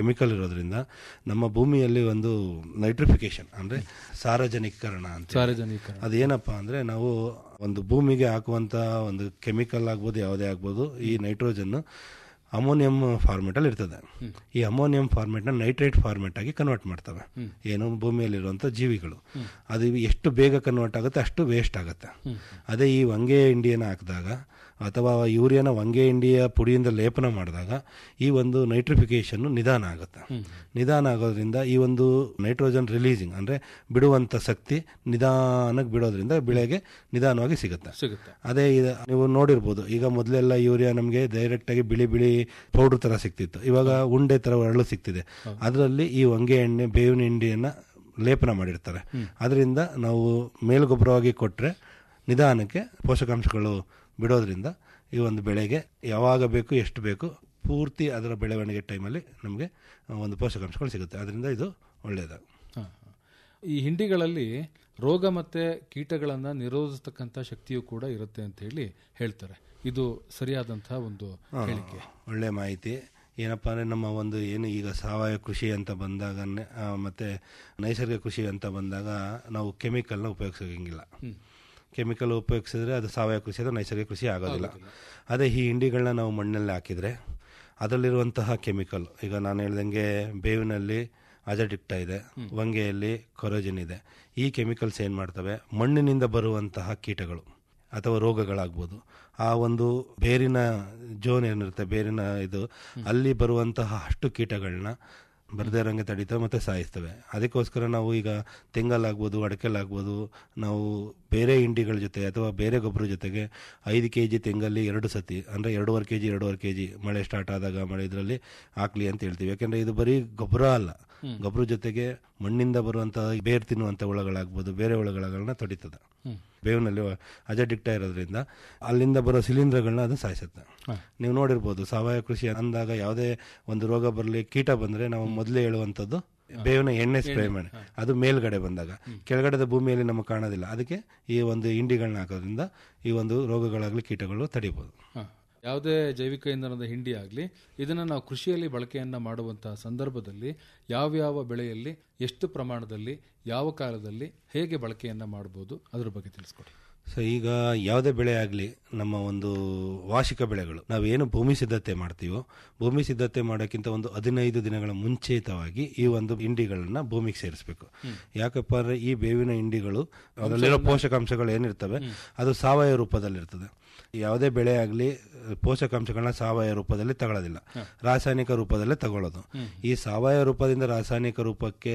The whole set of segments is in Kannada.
ಕೆಮಿಕಲ್ ಇರೋದ್ರಿಂದ ನಮ್ಮ ಭೂಮಿಯಲ್ಲಿ ಒಂದು ನೈಟ್ರಿಫಿಕೇಶನ್ ಅಂದ್ರೆ ಸಾರಜನೀಕರಣ ಅಂತ ಸಾರಜನೀಕರಣ. ಅದೇನಪ್ಪ ಅಂದ್ರೆ ನಾವು ಒಂದು ಭೂಮಿಗೆ ಹಾಕುವಂತ ಒಂದು ಕೆಮಿಕಲ್ ಆಗ್ಬೋದು ಯಾವುದೇ ಆಗ್ಬೋದು ಈ ನೈಟ್ರೋಜನ್ ಅಮೋನಿಯಂ ಫಾರ್ಮೆಟ್ ಅಲ್ಲಿ ಇರ್ತದೆ ಈ ಅಮೋನಿಯಂ ಫಾರ್ಮೆಟ್ ನ ನೈಟ್ರೇಟ್ ಫಾರ್ಮೆಟ್ ಆಗಿ ಕನ್ವರ್ಟ್ ಮಾಡ್ತವೆ ಏನು ಭೂಮಿಯಲ್ಲಿರುವಂತ ಜೀವಿಗಳು ಅದು ಎಷ್ಟು ಬೇಗ ಕನ್ವರ್ಟ್ ಆಗುತ್ತೆ ಅಷ್ಟು ವೇಸ್ಟ್ ಆಗುತ್ತೆ ಅದೇ ಈ ವಂಗೆ ಇಂಡಿಯನ ಹಾಕಿದಾಗ ಅಥವಾ ಯೂರಿಯಾನ ವಂಗೆ ಇಂಡಿಯ ಪುಡಿಯಿಂದ ಲೇಪನ ಮಾಡಿದಾಗ ಈ ಒಂದು ನೈಟ್ರಿಫಿಕೇಶನ್ ನಿಧಾನ ಆಗುತ್ತೆ ನಿಧಾನ ಆಗೋದ್ರಿಂದ ಈ ಒಂದು ನೈಟ್ರೋಜನ್ ರಿಲೀಸಿಂಗ್ ಅಂದ್ರೆ ಬಿಡುವಂತ ಶಕ್ತಿ ನಿಧಾನಕ್ಕೆ ಬಿಡೋದ್ರಿಂದ ಬೆಳೆಗೆ ನಿಧಾನವಾಗಿ ಸಿಗುತ್ತೆ ಸಿಗುತ್ತೆ ಅದೇ ಇದು ನೀವು ನೋಡಿರ್ಬೋದು ಈಗ ಮೊದಲೆಲ್ಲ ಯೂರಿಯಾ ನಮಗೆ ಡೈರೆಕ್ಟ್ ಆಗಿ ಬಿಳಿ ಬಿಳಿ ಪೌಡರ್ ತರ ಸಿಕ್ತಿತ್ತು ಇವಾಗ ಉಂಡೆ ತರ ಅರಳು ಸಿಗ್ತಿದೆ ಅದರಲ್ಲಿ ಈ ಹೊಂಗೆ ಎಣ್ಣೆ ಬೇವಿನ ಹಿಂಡಿಯನ್ನ ಲೇಪನ ಮಾಡಿರ್ತಾರೆ ಅದರಿಂದ ನಾವು ಮೇಲ್ಗೊಬ್ಬರವಾಗಿ ಕೊಟ್ರೆ ನಿಧಾನಕ್ಕೆ ಪೋಷಕಾಂಶಗಳು ಬಿಡೋದ್ರಿಂದ ಈ ಒಂದು ಬೆಳೆಗೆ ಯಾವಾಗ ಬೇಕು ಎಷ್ಟು ಬೇಕು ಪೂರ್ತಿ ಅದರ ಬೆಳವಣಿಗೆ ಟೈಮಲ್ಲಿ ನಮಗೆ ಒಂದು ಪೋಷಕಾಂಶಗಳು ಸಿಗುತ್ತೆ ಅದರಿಂದ ಇದು ಒಳ್ಳೆಯದು ಹ, ಹ. ಈ ಹಿಂಡಿಗಳಲ್ಲಿ ರೋಗ ಮತ್ತೆ ಕೀಟಗಳನ್ನ ನಿರೋಧಿಸತಕ್ಕಂಥ ಶಕ್ತಿಯು ಕೂಡ ಇರುತ್ತೆ ಅಂತ ಹೇಳಿ ಹೇಳ್ತಾರೆ ಇದು ಸರಿಯಾದಂತಹ ಒಂದು ಹೇಳಿಕೆ ಒಳ್ಳೆ ಮಾಹಿತಿ ಏನಪ್ಪ ಅಂದರೆ ನಮ್ಮ ಒಂದು ಏನು ಈಗ ಸಾವಯವ ಕೃಷಿ ಅಂತ ಬಂದಾಗ ಮತ್ತು ನೈಸರ್ಗಿಕ ಕೃಷಿ ಅಂತ ಬಂದಾಗ ನಾವು ಕೆಮಿಕಲ್ನ ಉಪಯೋಗಿಸೋಂಗಿಲ್ಲ ಕೆಮಿಕಲ್ ಉಪಯೋಗಿಸಿದ್ರೆ ಅದು ಸಾವಯವ ಕೃಷಿ ಅದು ನೈಸರ್ಗಿಕ ಕೃಷಿ ಆಗೋದಿಲ್ಲ ಅದೇ ಈ ಹಿಂಡಿಗಳನ್ನ ನಾವು ಮಣ್ಣಲ್ಲಿ ಹಾಕಿದರೆ ಅದರಲ್ಲಿರುವಂತಹ ಕೆಮಿಕಲ್ ಈಗ ನಾನು ಹೇಳ್ದಂಗೆ ಬೇವಿನಲ್ಲಿ ಅಜಡಿಕ್ಟ ಇದೆ ವಂಗೆಯಲ್ಲಿ ಕೊರೋಜಿನ್ ಇದೆ ಈ ಕೆಮಿಕಲ್ಸ್ ಏನು ಮಾಡ್ತವೆ ಮಣ್ಣಿನಿಂದ ಬರುವಂತಹ ಕೀಟಗಳು ಅಥವಾ ರೋಗಗಳಾಗ್ಬೋದು ಆ ಒಂದು ಬೇರಿನ ಜೋನ್ ಏನಿರುತ್ತೆ ಬೇರಿನ ಇದು ಅಲ್ಲಿ ಬರುವಂತಹ ಅಷ್ಟು ಕೀಟಗಳನ್ನ ಬರದೇ ಇರೋಂಗೆ ತಡೀತವೆ ಮತ್ತು ಸಾಯಿಸ್ತವೆ ಅದಕ್ಕೋಸ್ಕರ ನಾವು ಈಗ ತೆಂಗಲ್ಲಾಗ್ಬೋದು ಅಡಕೆಲಾಗ್ಬೋದು ನಾವು ಬೇರೆ ಹಿಂಡಿಗಳ ಜೊತೆ ಅಥವಾ ಬೇರೆ ಗೊಬ್ಬರ ಜೊತೆಗೆ ಐದು ಕೆ ಜಿ ತೆಂಗಲ್ಲಿ ಎರಡು ಸತಿ ಅಂದರೆ ಎರಡೂವರೆ ಕೆ ಜಿ ಎರಡೂವರೆ ಕೆ ಜಿ ಮಳೆ ಸ್ಟಾರ್ಟ್ ಆದಾಗ ಮಳೆ ಇದರಲ್ಲಿ ಹಾಕ್ಲಿ ಅಂತ ಹೇಳ್ತೀವಿ ಯಾಕೆಂದರೆ ಇದು ಬರೀ ಗೊಬ್ಬರ ಅಲ್ಲ ಗೊಬ್ಬರ ಜೊತೆಗೆ ಮಣ್ಣಿಂದ ಬರುವಂತಹ ಬೇರ್ ತಿನ್ನುವಂಥ ಹುಳಗಳಾಗ್ಬೋದು ಬೇರೆ ಹುಳಗಳನ್ನ ತಡೀತದೆ ಬೇವಿನಲ್ಲಿ ಅಜಡಿಕ್ಟ ಇರೋದ್ರಿಂದ ಅಲ್ಲಿಂದ ಬರೋ ಶಿಲೀಂಧ್ರಗಳನ್ನ ಅದು ಸಾಯಿಸುತ್ತೆ ನೀವು ನೋಡಿರ್ಬೋದು ಸಾವಯವ ಕೃಷಿ ಅಂದಾಗ ಯಾವುದೇ ಒಂದು ರೋಗ ಬರಲಿ ಕೀಟ ಬಂದ್ರೆ ನಾವು ಮೊದಲೇ ಹೇಳುವಂಥದ್ದು ಬೇವಿನ ಎಣ್ಣೆ ಸ್ಪ್ರೇ ಮಾಡಿ ಅದು ಮೇಲ್ಗಡೆ ಬಂದಾಗ ಕೆಳಗಡೆದ ಭೂಮಿಯಲ್ಲಿ ನಮಗೆ ಕಾಣೋದಿಲ್ಲ ಅದಕ್ಕೆ ಈ ಒಂದು ಹಿಂಡಿಗಳನ್ನ ಹಾಕೋದ್ರಿಂದ ಈ ಒಂದು ರೋಗಗಳಾಗಲಿ ಕೀಟಗಳು ತಡಿಬೋದು ಹ. ಯಾವುದೇ ಜೈವಿಕ ಇಂಧನದ ಹಿಂಡಿ ಆಗಲಿ ಇದನ್ನು ನಾವು ಕೃಷಿಯಲ್ಲಿ ಬಳಕೆಯನ್ನ ಮಾಡುವಂತಹ ಸಂದರ್ಭದಲ್ಲಿ ಯಾವ್ಯಾವ ಬೆಳೆಯಲ್ಲಿ ಎಷ್ಟು ಪ್ರಮಾಣದಲ್ಲಿ ಯಾವ ಕಾಲದಲ್ಲಿ ಹೇಗೆ ಬಳಕೆಯನ್ನ ಮಾಡಬಹುದು ಅದ್ರ ಬಗ್ಗೆ ತಿಳಿಸ್ಕೊಡಿ ಸೊ ಈಗ ಯಾವುದೇ ಬೆಳೆ ಆಗಲಿ ನಮ್ಮ ಒಂದು ವಾರ್ಷಿಕ ಬೆಳೆಗಳು ನಾವೇನು ಭೂಮಿ ಸಿದ್ಧತೆ ಮಾಡ್ತೀವೋ ಭೂಮಿ ಸಿದ್ಧತೆ ಮಾಡೋಕ್ಕಿಂತ ಒಂದು ಹದಿನೈದು ದಿನಗಳ ಮುಂಚಿತವಾಗಿ ಈ ಒಂದು ಹಿಂಡಿಗಳನ್ನ ಭೂಮಿಗೆ ಸೇರಿಸಬೇಕು ಯಾಕಪ್ಪ ಅಂದ್ರೆ ಈ ಬೇವಿನ ಹಿಂಡಿಗಳು ಅದರಲ್ಲಿರೋ ಪೋಷಕಾಂಶಗಳು ಏನಿರ್ತವೆ ಅದು ಸಾವಯವ ರೂಪದಲ್ಲಿರ್ತದೆ ಯಾವುದೇ ಬೆಳೆ ಆಗಲಿ ಪೋಷಕಾಂಶಗಳನ್ನ ಸಾವಯವ ರೂಪದಲ್ಲಿ ತಗೊಳ್ಳೋದಿಲ್ಲ ರಾಸಾಯನಿಕ ರೂಪದಲ್ಲೇ ತಗೊಳ್ಳೋದು ಈ ಸಾವಯವ ರೂಪದಿಂದ ರಾಸಾಯನಿಕ ರೂಪಕ್ಕೆ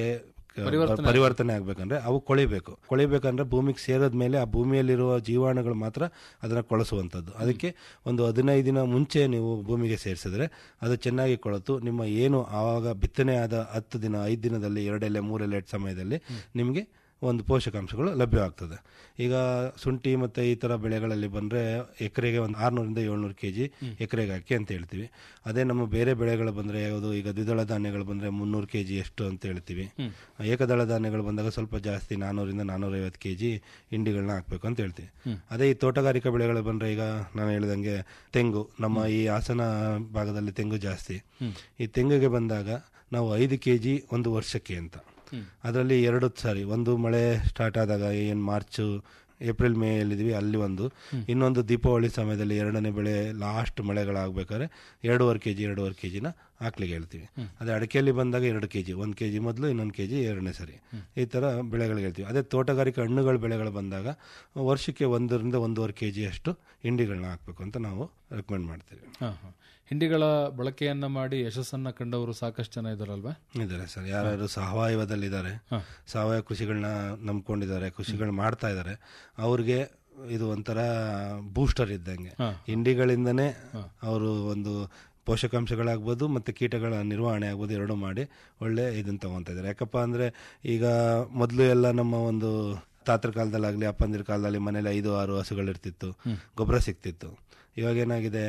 ಕ- ಪರಿವರ್ತನೆ ಆಗ್ಬೇಕಂದ್ರೆ ಅವು ಕೊಳಿಬೇಕು ಕೊಳಿಬೇಕಂದ್ರೆ ಭೂಮಿಗೆ ಸೇರಿದ ಮೇಲೆ ಆ ಭೂಮಿಯಲ್ಲಿರುವ ಜೀವಾಣುಗಳು ಮಾತ್ರ ಅದನ್ನ ಕೊಳಸುವಂಥದ್ದು ಅದಕ್ಕೆ ಒಂದು ಹದಿನೈದು ದಿನ ಮುಂಚೆ ನೀವು ಭೂಮಿಗೆ ಸೇರಿಸಿದ್ರೆ ಅದು ಚೆನ್ನಾಗಿ ಕೊಳತು ನಿಮ್ಮ ಏನು ಆವಾಗ ಬಿತ್ತನೆ ಆದ ಹತ್ತು ದಿನ ಐದು ದಿನದಲ್ಲಿ ಎರಡೆಲೆ ಮೂರೆಲೆ ಸಮಯದಲ್ಲಿ ನಿಮಗೆ ಒಂದು ಪೋಷಕಾಂಶಗಳು ಲಭ್ಯವಾಗ್ತದೆ ಈಗ ಶುಂಠಿ ಮತ್ತೆ ಈ ತರ ಬೆಳೆಗಳಲ್ಲಿ ಬಂದ್ರೆ ಎಕರೆಗೆ ಒಂದು ಆರ್ನೂರಿಂದ ಏಳ್ನೂರು ಕೆ ಜಿ ಎಕರೆಗೆ ಹಾಕಿ ಅಂತ ಹೇಳ್ತೀವಿ ಅದೇ ನಮ್ಮ ಬೇರೆ ಬೆಳೆಗಳು ಬಂದ್ರೆ ಯಾವುದು ಈಗ ದ್ವಿದಳ ಧಾನ್ಯಗಳು ಬಂದ್ರೆ ಮುನ್ನೂರು ಕೆ ಜಿ ಎಷ್ಟು ಅಂತ ಹೇಳ್ತೀವಿ ಏಕದಳ ಧಾನ್ಯಗಳು ಬಂದಾಗ ಸ್ವಲ್ಪ ಜಾಸ್ತಿ ನಾನೂರಿಂದ ನಾನೂರೈವತ್ತು ಕೆ ಜಿ ಹಿಂಡಿಗಳನ್ನ ಹಾಕ್ಬೇಕು ಅಂತ ಹೇಳ್ತೀವಿ ಅದೇ ಈ ತೋಟಗಾರಿಕಾ ಬೆಳೆಗಳು ಬಂದ್ರೆ ಈಗ ನಾನು ಹೇಳ್ದಂಗೆ ತೆಂಗು ನಮ್ಮ ಈ ಹಾಸನ ಭಾಗದಲ್ಲಿ ತೆಂಗು ಜಾಸ್ತಿ ಈ ತೆಂಗಿಗೆ ಬಂದಾಗ ನಾವು ಐದು ಕೆ ಜಿ ಒಂದು ವರ್ಷಕ್ಕೆ ಅಂತ ಅದರಲ್ಲಿ ಎರಡು ಸಾರಿ ಒಂದು ಮಳೆ ಸ್ಟಾರ್ಟ್ ಆದಾಗ ಏನು ಮಾರ್ಚ್ ಏಪ್ರಿಲ್ ಮೇ ಎಲ್ಲಿದ್ವಿ ಅಲ್ಲಿ ಒಂದು ಇನ್ನೊಂದು ದೀಪಾವಳಿ ಸಮಯದಲ್ಲಿ ಎರಡನೇ ಬೆಳೆ ಲಾಸ್ಟ್ ಮಳೆಗಳಾಗಬೇಕಾದ್ರೆ ಎರಡೂವರೆ ಕೆ ಜಿ ಎರಡೂವರೆ ಕೆ ಜಿನ ಹಾಕ್ಲಿಕ್ಕೆ ಹೇಳ್ತೀವಿ ಅದೇ ಅಡಿಕೆಯಲ್ಲಿ ಬಂದಾಗ ಎರಡು ಕೆ ಜಿ ಒಂದು ಕೆ ಜಿ ಮೊದಲು ಇನ್ನೊಂದು ಕೆ ಜಿ ಎರಡನೇ ಸರಿ ಈ ಥರ ಬೆಳೆಗಳಿಗೆ ಹೇಳ್ತೀವಿ ಅದೇ ತೋಟಗಾರಿಕೆ ಹಣ್ಣುಗಳ ಬೆಳೆಗಳು ಬಂದಾಗ ವರ್ಷಕ್ಕೆ ಒಂದರಿಂದ ಒಂದೂವರೆ ಕೆ ಜಿ ಅಷ್ಟು ಹಿಂಡಿಗಳನ್ನ ಹಾಕಬೇಕು ಅಂತ ನಾವು ರೆಕಮೆಂಡ್ ಮಾಡ್ತೀವಿ ಹ, ಹ. ಹಿಂಡಿಗಳ ಬಳಕೆಯನ್ನ ಮಾಡಿ ಯಶಸ್ಸನ್ನ ಕಂಡವರು ಸಾಕಷ್ಟು ಜನ ಇದಾರಲ್ವಾ ಇದ್ದಾರೆ ಸರ್ ಯಾರ್ಯಾರು ಸಾವಯವದಲ್ಲಿದ್ದಾರೆ ಸಾವಯವ ಕೃಷಿಗಳನ್ನ ನಂಬ್ಕೊಂಡಿದ್ದಾರೆ ಕೃಷಿಗಳು ಮಾಡ್ತಾ ಇದ್ದಾರೆ ಅವ್ರಿಗೆ ಇದು ಒಂಥರ ಬೂಸ್ಟರ್ ಇದ್ದಂಗೆ ಹಿಂಡಿಗಳಿಂದನೇ ಅವರು ಒಂದು ಪೋಷಕಾಂಶಗಳಾಗ್ಬೋದು ಮತ್ತೆ ಕೀಟಗಳ ನಿರ್ವಹಣೆ ಆಗ್ಬೋದು ಎರಡು ಮಾಡಿ ಒಳ್ಳೆ ಇದನ್ನ ತಗೊಂತ ಇದ್ದಾರೆ ಯಾಕಪ್ಪ ಅಂದ್ರೆ ಈಗ ಮೊದಲು ಎಲ್ಲ ನಮ್ಮ ಒಂದು ತಾತರ ಕಾಲದಲ್ಲಾಗ್ಲಿ ಅಪ್ಪಂದಿರ ಕಾಲದಲ್ಲಿ ಮನೇಲಿ ಐದು ಆರು ಹಸುಗಳಿರ್ತಿತ್ತು ಗೊಬ್ಬರ ಸಿಕ್ತಿತ್ತು ಇವಾಗ ಏನಾಗಿದೆ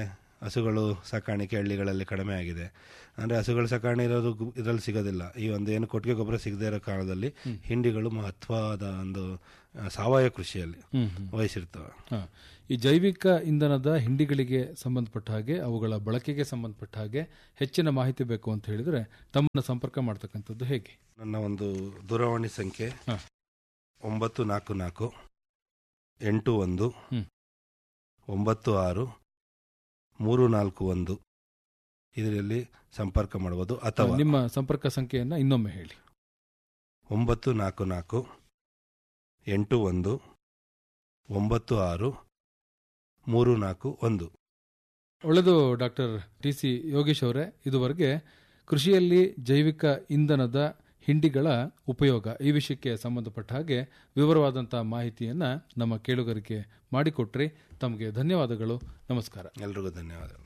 ಹಸುಗಳು ಸಾಕಾಣಿಕೆ ಹಳ್ಳಿಗಳಲ್ಲಿ ಕಡಿಮೆ ಆಗಿದೆ ಅಂದರೆ ಹಸುಗಳ ಸಾಕಾಣೆ ಇರೋದು ಗು- ಇದರಲ್ಲಿ ಸಿಗೋದಿಲ್ಲ ಈ ಒಂದು ಏನು ಕೊಟ್ಟಿಗೆ ಗೊಬ್ಬರ ಸಿಗದೇ ಇರೋ ಕಾಲದಲ್ಲಿ ಹಿಂಡಿಗಳು ಮಹತ್ವದ ಒಂದು ಆ, ಸಾವಯವ ಕೃಷಿಯಲ್ಲಿ ಹ್ಮ್ ಹ್ಮ್. ವಹಿಸಿರ್ತವೆ ಹ. ಈ ಜೈವಿಕ ಇಂಧನದ ಹಿಂಡಿಗಳಿಗೆ ಸಂಬಂಧಪಟ್ಟ ಹಾಗೆ ಅವುಗಳ ಬಳಕೆಗೆ ಸಂಬಂಧಪಟ್ಟ ಹಾಗೆ ಹೆಚ್ಚಿನ ಮಾಹಿತಿ ಬೇಕು ಅಂತ ಹೇಳಿದ್ರೆ ತಮ್ಮನ್ನು ಸಂಪರ್ಕ ಮಾಡ್ತಕ್ಕಂಥದ್ದು ಹೇಗೆ ನನ್ನ ಒಂದು ದೂರವಾಣಿ ಸಂಖ್ಯೆ ಹ. ಒಂಬತ್ತು ನಾಲ್ಕು ನಾಲ್ಕು ಎಂಟು ಒಂದು ಹ್ಮ್. ಒಂಬತ್ತು ಆರು ಮೂರು ನಾಲ್ಕು ಒಂದು ಇದರಲ್ಲಿ ಸಂಪರ್ಕ ಮಾಡಬಹುದು ಅಥವಾ ನಿಮ್ಮ ಸಂಪರ್ಕ ಸಂಖ್ಯೆಯನ್ನ ಇನ್ನೊಮ್ಮೆ ಹೇಳಿ ಒಂಬತ್ತು ನಾಲ್ಕು ನಾಲ್ಕು ಎಂಟು ಒಂದು ಒಂಬತ್ತು ಆರು ಮೂರು ನಾಲ್ಕು ಒಂದು ಒಳ್ಳೆದು ಡಾಕ್ಟರ್ ಟಿ ಸಿ ಯೋಗೇಶ್ ಅವರೇ ಇದುವರೆಗೆ ಕೃಷಿಯಲ್ಲಿ ಜೈವಿಕ ಇಂಧನದ ಹಿಂಡಿಗಳ ಉಪಯೋಗ ಈ ವಿಷಯಕ್ಕೆ ಸಂಬಂಧಪಟ್ಟ ಹಾಗೆ ವಿವರವಾದಂತಹ ಮಾಹಿತಿಯನ್ನ ನಮ್ಮ ಕೇಳುಗರಿಗೆ ಮಾಡಿಕೊಟ್ರಿ ತಮಗೆ ಧನ್ಯವಾದಗಳು ನಮಸ್ಕಾರ ಎಲ್ರಿಗೂ ಧನ್ಯವಾದಗಳು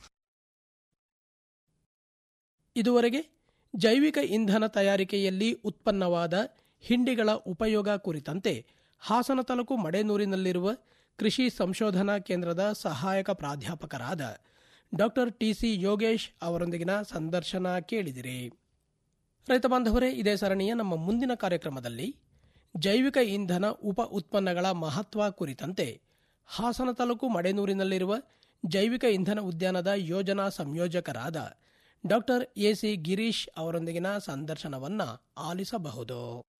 ಇದುವರೆಗೆ ಜೈವಿಕ ಇಂಧನ ತಯಾರಿಕೆಯಲ್ಲಿ ಉತ್ಪನ್ನವಾದ ಹಿಂಡಿಗಳ ಉಪಯೋಗ ಕುರಿತಂತೆ ಹಾಸನ ತಾಲೂಕು ಮಡೇನೂರಿನಲ್ಲಿರುವ ಕೃಷಿ ಸಂಶೋಧನಾ ಕೇಂದ್ರದ ಸಹಾಯಕ ಪ್ರಾಧ್ಯಾಪಕರಾದ ಡಾಕ್ಟರ್ ಟಿಸಿ ಯೋಗೇಶ್ ಅವರೊಂದಿಗಿನ ಸಂದರ್ಶನ ಕೇಳಿದಿರಿ ರೈತ ಬಾಂಧವರೇ ಇದೇ ಸರಣಿಯ ನಮ್ಮ ಮುಂದಿನ ಕಾರ್ಯಕ್ರಮದಲ್ಲಿ ಜೈವಿಕ ಇಂಧನ ಉಪ ಉತ್ಪನ್ನಗಳ ಮಹತ್ವ ಕುರಿತಂತೆ ಹಾಸನ ತಾಲೂಕು ಮಡೇನೂರಿನಲ್ಲಿರುವ ಜೈವಿಕ ಇಂಧನ ಉದ್ಯಾನದ ಯೋಜನಾ ಸಂಯೋಜಕರಾದ ಡಾಕ್ಟರ್ ಎಸಿ ಗಿರೀಶ್ ಅವರೊಂದಿಗಿನ ಸಂದರ್ಶನವನ್ನ ಆಲಿಸಬಹುದು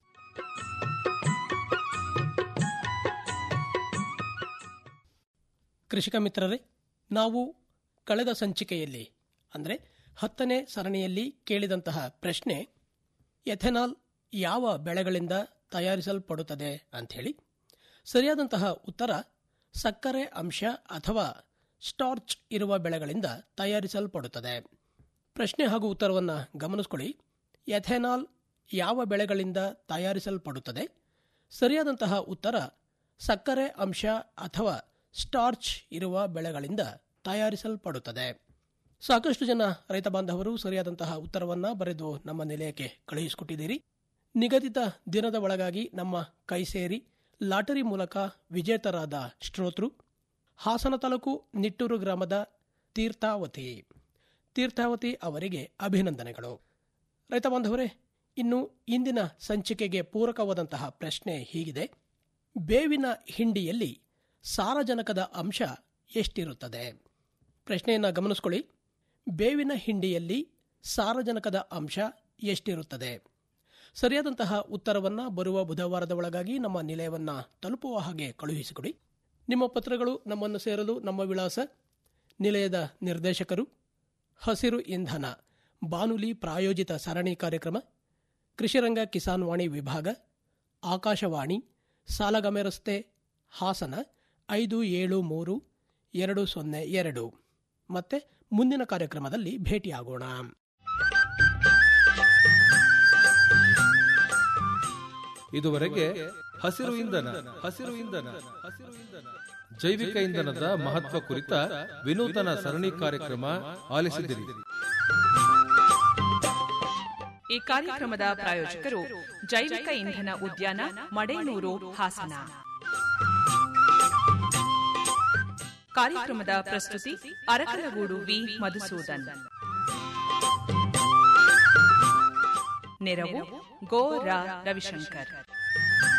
ಕೃಷಿಕ ಮಿತ್ರರೇ ನಾವು ಕಳೆದ ಸಂಚಿಕೆಯಲ್ಲಿ ಅಂದರೆ ಹತ್ತನೇ ಸರಣಿಯಲ್ಲಿ ಕೇಳಿದಂತಹ ಪ್ರಶ್ನೆ ಎಥೆನಾಲ್ ಯಾವ ಬೆಳೆಗಳಿಂದ ತಯಾರಿಸಲ್ಪಡುತ್ತದೆ ಅಂಥೇಳಿ ಸರಿಯಾದಂತಹ ಉತ್ತರ ಸಕ್ಕರೆ ಅಂಶ ಅಥವಾ ಸ್ಟಾರ್ಚ್ ಇರುವ ಬೆಳೆಗಳಿಂದ ತಯಾರಿಸಲ್ಪಡುತ್ತದೆ ಪ್ರಶ್ನೆ ಹಾಗೂ ಉತ್ತರವನ್ನು ಗಮನಿಸ್ಕೊಳ್ಳಿ ಎಥೆನಾಲ್ ಯಾವ ಬೆಳೆಗಳಿಂದ ತಯಾರಿಸಲ್ಪಡುತ್ತದೆ ಸರಿಯಾದಂತಹ ಉತ್ತರ ಸಕ್ಕರೆ ಅಂಶ ಅಥವಾ ಸ್ಟಾರ್ಚ್ ಇರುವ ಬೆಳೆಗಳಿಂದ ತಯಾರಿಸಲ್ಪಡುತ್ತದೆ ಸಾಕಷ್ಟು ಜನ ರೈತ ಬಾಂಧವರು ಸರಿಯಾದಂತಹ ಉತ್ತರವನ್ನ ಬರೆದು ನಮ್ಮ ನಿಲಯಕ್ಕೆ ಕಳುಹಿಸಿಕೊಟ್ಟಿದ್ದೀರಿ ನಿಗದಿತ ದಿನದ ಒಳಗಾಗಿ ನಮ್ಮ ಕೈ ಸೇರಿ ಲಾಟರಿ ಮೂಲಕ ವಿಜೇತರಾದ ಶ್ರೋತೃ ಹಾಸನ ತಾಲೂಕು ನಿಟ್ಟೂರು ಗ್ರಾಮದ ತೀರ್ಥಾವತಿ ತೀರ್ಥಾವತಿ ಅವರಿಗೆ ಅಭಿನಂದನೆಗಳು ರೈತ ಬಾಂಧವರೇ ಇನ್ನು ಇಂದಿನ ಸಂಚಿಕೆಗೆ ಪೂರಕವಾದಂತಹ ಪ್ರಶ್ನೆ ಹೀಗಿದೆ ಬೇವಿನ ಹಿಂಡಿಯಲ್ಲಿ ಸಾರಜನಕದ ಅಂಶ ಎಷ್ಟಿರುತ್ತದೆ ಪ್ರಶ್ನೆಯನ್ನು ಗಮನಿಸ್ಕೊಳ್ಳಿ ಬೇವಿನ ಹಿಂಡಿಯಲ್ಲಿ ಸಾರಜನಕದ ಅಂಶ ಎಷ್ಟಿರುತ್ತದೆ ಸರಿಯಾದಂತಹ ಉತ್ತರವನ್ನ ಬರುವ ಬುಧವಾರದ ಒಳಗಾಗಿ ನಮ್ಮ ನಿಲಯವನ್ನ ತಲುಪುವ ಹಾಗೆ ಕಳುಹಿಸಿಕೊಡಿ ನಿಮ್ಮ ಪತ್ರಗಳು ನಮ್ಮನ್ನು ಸೇರಲು ನಮ್ಮ ವಿಳಾಸ ನಿಲಯದ ನಿರ್ದೇಶಕರು ಹಸಿರು ಇಂಧನ ಬಾನುಲಿ ಪ್ರಾಯೋಜಿತ ಸರಣಿ ಕಾರ್ಯಕ್ರಮ ಕೃಷಿರಂಗ ಕಿಸಾನ್ ವಾಣಿ ವಿಭಾಗ ಆಕಾಶವಾಣಿ ಸಾಲಗಮೆ ರಸ್ತೆ ಹಾಸನ ಐದು ಏಳು ಮೂರು ಎರಡು ಸೊನ್ನೆ ಎರಡು ಮತ್ತೆ ಮುಂದಿನ ಕಾರ್ಯಕ್ರಮದಲ್ಲಿ ಭೇಟಿಯಾಗೋಣ ಇದುವರೆಗೆ ಹಸಿರು ಇಂಧನ ಹಸಿರು ಇಂಧನ ಹಸಿರು ಇಂಧನ ಜೈವಿಕ ಇಂಧನದ ಮಹತ್ವ ಕುರಿತ ವಿನೂತನ ಸರಣಿ ಕಾರ್ಯಕ್ರಮ ಆಲಿಸಿದಿರಿ ಈ ಕಾರ್ಯಕ್ರಮದ ಪ್ರಾಯೋಜಕರು ಜೈವಿಕ ಇಂಧನ ಉದ್ಯಾನ ಮಡೇನೂರು ಹಾಸನ ಕಾರ್ಯಕ್ರಮದ ಪ್ರಸ್ತುತಿ ಅರಕಲಗೂಡು ವಿ ಮಧುಸೂದನ್ ನೆರವು ಗೋ ರಾ ರವಿಶಂಕರ್